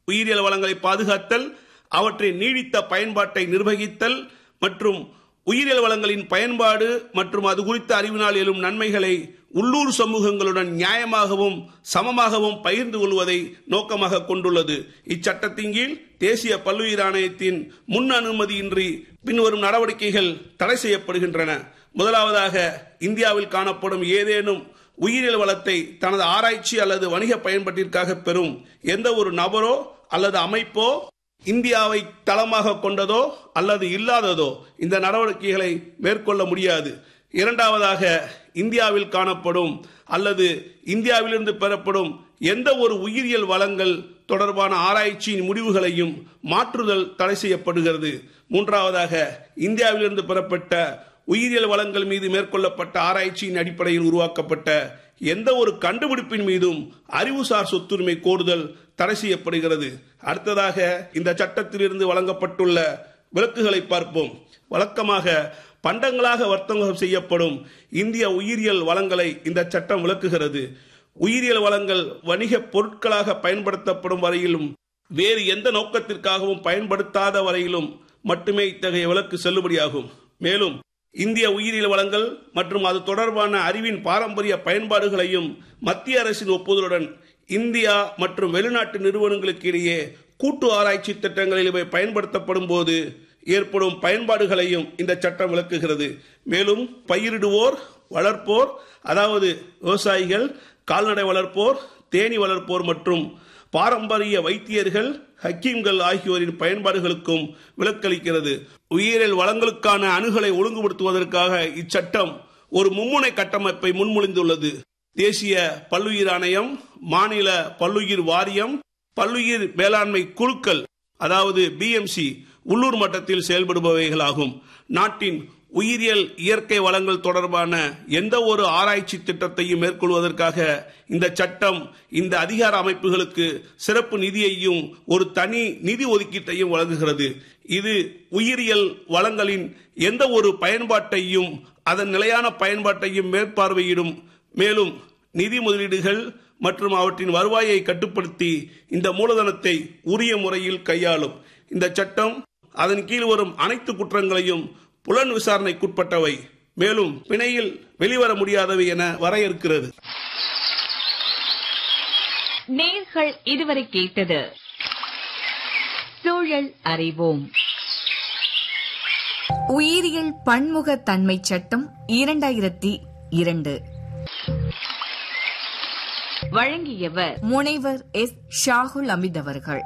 உயிரியல் வளங்களை பாதுகாத்தல் அவற்றின் நீடித்த பயன்பாட்டை நிர்வகித்தல் மற்றும் உயிரியல் வளங்களின் பயன்பாடு மற்றும் அது குறித்த அறிவினால் எழும் நன்மைகளை உள்ளூர் சமூகங்களுடன் நியாயமாகவும் சமமாகவும் பகிர்ந்து கொள்வதை நோக்கமாக கொண்டுள்ளது இச்சட்டத்தின் கீழ் தேசிய பல்லுயிர் ஆணையத்தின் முன் அனுமதியின்றி பின்வரும் நடவடிக்கைகள் தடை செய்யப்படுகின்றன முதலாவதாக இந்தியாவில் காணப்படும் ஏதேனும் உயிரியல் வளத்தை தனது ஆராய்ச்சி அல்லது வணிக பயன்பாட்டிற்காக பெறும் எந்த ஒரு நபரோ அல்லது அமைப்போ இந்தியாவை தளமாக கொண்டதோ அல்லது இல்லாததோ இந்த நடவடிக்கைகளை மேற்கொள்ள முடியாது இரண்டாவதாக இந்தியாவில் காணப்படும் அல்லது இந்தியாவிலிருந்து பெறப்படும் எந்த ஒரு உயிரியல் வளங்கள் தொடர்பான ஆராய்ச்சியின் முடிவுகளையும் மாற்றுதல் தடை செய்யப்படுகிறது மூன்றாவதாக இந்தியாவிலிருந்து பெறப்பட்ட உயிரியல் வளங்கள் மீது மேற்கொள்ளப்பட்ட ஆராய்ச்சியின் அடிப்படையில் உருவாக்கப்பட்ட எந்த ஒரு கண்டுபிடிப்பின் மீதும் அறிவுசார் சொத்துரிமை கோருதல் தடை செய்யப்படுகிறது அடுத்ததாக இந்த சட்டத்திலிருந்து வழங்கப்பட்டுள்ள விலக்குகளை பார்ப்போம் வழக்கமாக பண்டங்களாக வர்த்தகம் செய்யப்படும் இந்திய உயிரியல் வளங்களை இந்த சட்டம் விளக்குகிறது உயிரியல் வளங்கள் வணிக பொருட்களாக பயன்படுத்தப்படும் வரையிலும் வேறு எந்த நோக்கத்திற்காகவும் பயன்படுத்தாத வரையிலும் மட்டுமே இத்தகைய விலக்கு செல்லுபடியாகும் மேலும் இந்திய உயிரியல் வளங்கள் மற்றும் அது தொடர்பான அறிவின் பாரம்பரிய பயன்பாடுகளையும் மத்திய அரசின் ஒப்புதலுடன் இந்தியா மற்றும் வெளிநாட்டு நிறுவனங்களுக்கு இடையே கூட்டு ஆராய்ச்சி திட்டங்களில் இவை பயன்படுத்தப்படும் போது ஏற்படும் பயன்பாடுகளையும் இந்த சட்டம் விளக்குகிறது மேலும் பயிரிடுவோர் வளர்ப்போர் அதாவது விவசாயிகள் கால்நடை வளர்ப்போர் தேனி வளர்ப்போர் மற்றும் பாரம்பரிய வைத்தியர்கள் ஹக்கீம்கள் ஆகியோரின் பயன்பாடுகளுக்கும் விலக்களிக்கிறது உயிரியல் வளங்களுக்கான அணுகலை ஒழுங்குபடுத்துவதற்காக இச்சட்டம் ஒரு மும்முனை கட்டமைப்பை முன்மொழிந்துள்ளது தேசிய பல்லுயிர் ஆணையம் மாநில பல்லுயிர் வாரியம் பல்லுயிர் மேலாண்மை குழுக்கள் அதாவது பிஎம்சி உள்ளூர் மட்டத்தில் செயல்படுபவைகளாகும் நாட்டின் உயிரியல் இயற்கை வளங்கள் தொடர்பான எந்த ஒரு ஆராய்ச்சி திட்டத்தையும் மேற்கொள்வதற்காக இந்த சட்டம் இந்த அதிகார அமைப்புகளுக்கு சிறப்பு நிதியையும் ஒரு தனி நிதி ஒதுக்கீட்டையும் வழங்குகிறது இது உயிரியல் வளங்களின் எந்த ஒரு பயன்பாட்டையும் அதன் நிலையான பயன்பாட்டையும் மேற்பார்வையிடும் மேலும் நிதி முதலீடுகள் மற்றும் அவற்றின் வருவாயை கட்டுப்படுத்தி இந்த மூலதனத்தை உரிய முறையில் கையாளும் இந்த சட்டம் அதன் கீழ் வரும் அனைத்து குற்றங்களையும் புலன் விசாரணைக்குட்பட்டவை மேலும் பிணையில் வெளிவர முடியாதவை என வரையறுக்கிறது நேர்கள் இதுவரை கேட்டது சூழல் அறிவோம் உயிரியல் பன்முகத்தன்மை சட்டம் இரண்டாயிரத்தி இரண்டு வழங்கியவர் முனைவர் எஸ் ஷாகுல் அமித் அவர்கள்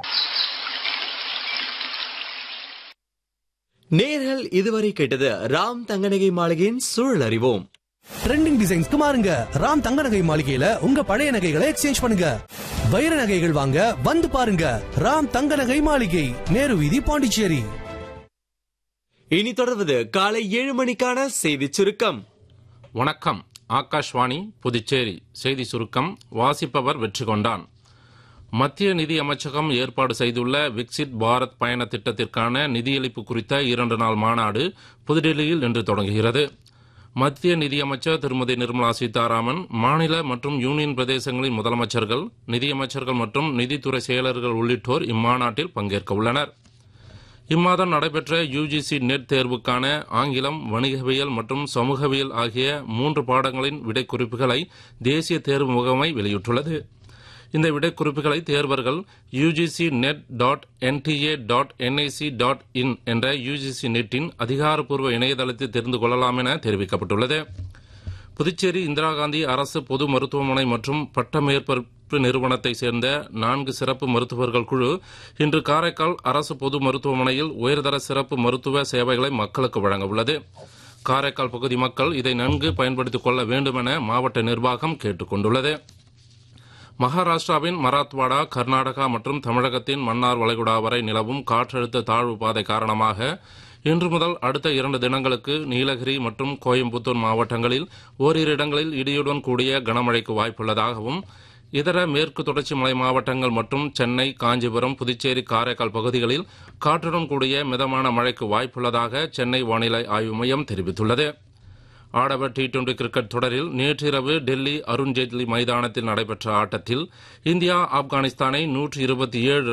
நேர்கள் இதுவரை கேட்டது ராம் தங்கநகை மாளிகையின் சூழல் அறிவோம் ட்ரெண்டிங் டிசைன்ஸ்க்கு மாறுங்க ராம் தங்க நகை மாளிகையில உங்க பழைய நகைகளை எக்ஸ்சேஞ்ச் பண்ணுங்க வைர நகைகள் வாங்க வந்து பாருங்க ராம் தங்க நகை மாளிகை நேரு வீதி பாண்டிச்சேரி இனி தொடர்வது காலை ஏழு மணிக்கான செய்தி சுருக்கம் வணக்கம் ஆகாஷ்வாணி புதுச்சேரி செய்தி சுருக்கம் வாசிப்பவர் வெற்றி கொண்டான் மத்திய நிதி அமைச்சகம் ஏற்பாடு செய்துள்ள விக்சிட் பாரத் பயண திட்டத்திற்கான நிதியளிப்பு குறித்த இரண்டு நாள் மாநாடு புதுடெல்லியில் இன்று தொடங்குகிறது மத்திய நிதியமைச்சர் திருமதி நிர்மலா சீதாராமன் மாநில மற்றும் யூனியன் பிரதேசங்களின் முதலமைச்சர்கள் நிதியமைச்சர்கள் மற்றும் நிதித்துறை செயலர்கள் உள்ளிட்டோர் இம்மாநாட்டில் பங்கேற்க உள்ளனர் இம்மாதம் நடைபெற்ற யுஜிசி நெட் தேர்வுக்கான ஆங்கிலம் வணிகவியல் மற்றும் சமூகவியல் ஆகிய மூன்று பாடங்களின் விடைக்குறிப்புகளை தேசிய தேர்வு முகமை வெளியிட்டுள்ளது இந்த விடைக்குறிப்புகளை தேர்வர்கள் UGC NET dot NTA dot NIC dot in என்ற யுஜிசி நெட்டின் அதிகாரப்பூர்வ இணையதளத்தில் தெரிந்து கொள்ளலாம் என தெரிவிக்கப்பட்டுள்ளது புதுச்சேரி இந்திரா காந்தி அரசு பொது மருத்துவமனை மற்றும் பட்ட மேற்பரப்பு நிறுவனத்தை சேர்ந்த நான்கு சிறப்பு மருத்துவர்கள் குழு இன்று காரைக்கால் அரசு பொது மருத்துவமனையில் உயர்தர சிறப்பு மருத்துவ சேவைகளை மக்களுக்கு வழங்க உள்ளது காரைக்கால் பகுதி மக்கள் இதை நன்கு பயன்படுத்திக் கொள்ள வேண்டும் என மாவட்ட நிர்வாகம் கேட்டுக் கொண்டுள்ளது மகாராஷ்டிராவின் மராத்வாடா கர்நாடகா மற்றும் தமிழகத்தின் மன்னார் வளைகுடா வரை நிலவும் காற்றழுத்த தாழ்வு பாதை காரணமாக இன்று முதல் அடுத்த இரண்டு தினங்களுக்கு நீலகிரி மற்றும் கோயம்புத்தூர் மாவட்டங்களில் ஓரிரு இடங்களில் இடியுடன் கூடிய கனமழைக்கு வாய்ப்புள்ளதாகவும் இதர மேற்கு தொடர்ச்சி மலை மாவட்டங்கள் மற்றும் சென்னை காஞ்சிபுரம் புதுச்சேரி காரைக்கால் பகுதிகளில் காற்றுடன் கூடிய மிதமான மழைக்கு வாய்ப்புள்ளதாக சென்னை வானிலை ஆய்வு மையம் தெரிவித்துள்ளது ஆடவர் டி டுவெண்டி கிரிக்கெட் தொடரில் நேற்றிரவு டெல்லி அருண்ஜேட்லி மைதானத்தில் நடைபெற்ற ஆட்டத்தில் இந்தியா ஆப்கானிஸ்தானை நூற்றி இருபத்தி ஏழு